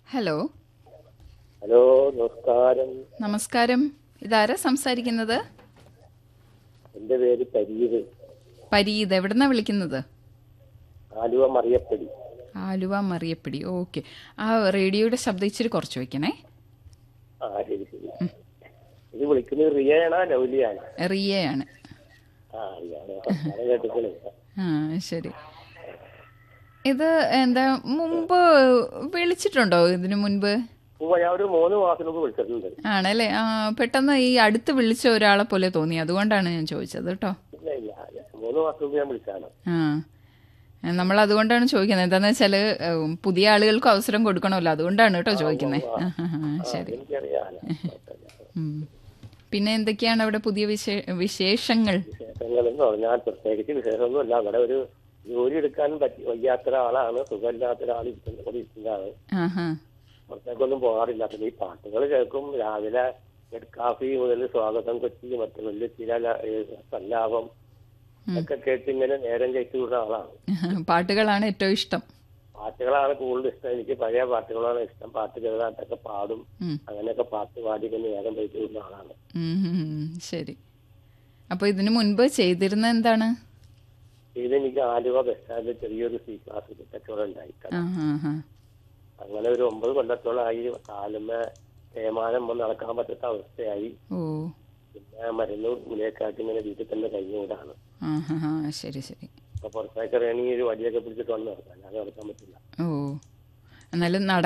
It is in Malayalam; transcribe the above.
ഹലോ ഹലോ നമസ്കാരം നമസ്കാരം ഇതാരാ സംസാരിക്കുന്നത് എന്റെ പേര് പരീത് പരീത് എവിടുന്നാ വിളിക്കുന്നത് ആലുവ മറിയപ്പടി ആലുവ മറിയപ്പിടി ഓക്കെ ആ റേഡിയോയുടെ ശബ്ദം ഇച്ചിരി കുറച്ച് വെക്കണേ ആ ശരി ശരി ഇത് വിളിക്കുന്നത് റിയയാണോ ലൗലിയാണോ റിയയാണ് ആ റിയാണ് സംസാരം കേട്ടിക്കണേ ആ ശരി ഇത് എന്താ മുമ്പ് വിളിച്ചിട്ടുണ്ടോ ഇതിനു മുൻപ് ഉവ്വ, ഞാൻ ഒരു മൂന്ന് മാസം മുമ്പ് വിളിച്ചിട്ടുണ്ട് ആണല്ലേ ആ പെട്ടെന്ന് ഈ അടുത്ത് വിളിച്ച ഒരാളെ പോലെ തോന്നി അതുകൊണ്ടാണ് ഞാൻ ചോദിച്ചത് കേട്ടോ ഇല്ല ഇല്ല മൂന്ന് മാസം മുമ്പ് ഞാൻ വിളിച്ചാണ് ആ നമ്മൾ അതുകൊണ്ടാണ് ചോദിക്കുന്നത് എന്താന്ന് വെച്ചാല് ഉം, പുതിയ ആളുകൾക്ക് അവസരം കൊടുക്കണമല്ലോ അതുകൊണ്ടാണ് കേട്ടോ ചോദിക്കുന്നത് ആ, ആ, ആ, ശരി എനിക്കറിയാലോ ഉം. പിന്നെ എന്തൊക്കെയാണ് അവിടെ പുതിയ വിശേ- വിശേഷങ്ങൾ വിശേഷങ്ങൾ എന്ന് പറഞ്ഞാൽ പ്രത്യേകിച്ച് വിശേഷമൊന്നുമില്ല അവിടെ ഒരു ജോലി എടുക്കാൻ പറ്റി വയ്യാത്ത ഒരാളാണ് സുഖമില്ലാത്ത ഒരാൾ ഇരിക്കുന്ന കൂടി ഇരിക്കുന്നതാണ് ആഹാ പുറത്തേക്കൊന്നും പോകാറില്ല പിന്നെ ഈ പാട്ടുകൾ കേൾക്കും രാവിലെ നെറ്റ് കാഫി മുതൽ സ്വാഗതം കൊച്ചി മറ്റു വലിയ ചില സല്ലാപം ഒക്കെ കേട്ട് ഇങ്ങനെ നേരം കഴിച്ചു വിടുന്ന ആളാണ് പാട്ടുകളാണ് ഏറ്റവും ഇഷ്ടം പാട്ടുകളാണ് കൂടുതൽ ഇഷ്ടം എനിക്ക് പഴയ പാട്ടുകളാണ് ഇഷ്ടം പാട്ട് ചെറുതായിട്ടൊക്കെ പാടും ഉം. അങ്ങനെയൊക്കെ പാട്ട് പാടി ഇങ്ങനെ നേരം കഴിച്ചു വിടുന്ന ആളാണ് ഉം, ഉം, ഉം. ശരി അപ്പൊ ഇതിനു മുൻപ് ചെയ്തിരുന്ന എന്താണ് ഇത് എനിക്ക് ആലുവ ബസ് സ്റ്റാൻഡിൽ ചെറിയൊരു സി ക്ലാസ് കച്ചവടം ഉണ്ടായി ആ, ആ, ആ. അങ്ങനെ ഒരു ഒമ്പത് കൊല്ലത്തോളമായി കാലുമേ തേമാനം വന്ന് നടക്കാൻ പറ്റാത്ത അവസ്ഥയായി ഓ പിന്നെ മരുന്ന് ഗുളിയൊക്കെയായിട്ട് ഇങ്ങനെ വീട്ടിൽ തന്നെ കഴിഞ്ഞുകൂടാണ് ആ ആ, ആ. ശരി ശരി അപ്പൊ പുറത്തേക്ക് ഇറങ്ങി ഒരു വടിയൊക്കെ പിടിച്ചിട്ട് വന്ന് നടക്കാം അല്ലാതെ നടക്കാൻ പറ്റില്ല ഓ എന്നാലും നട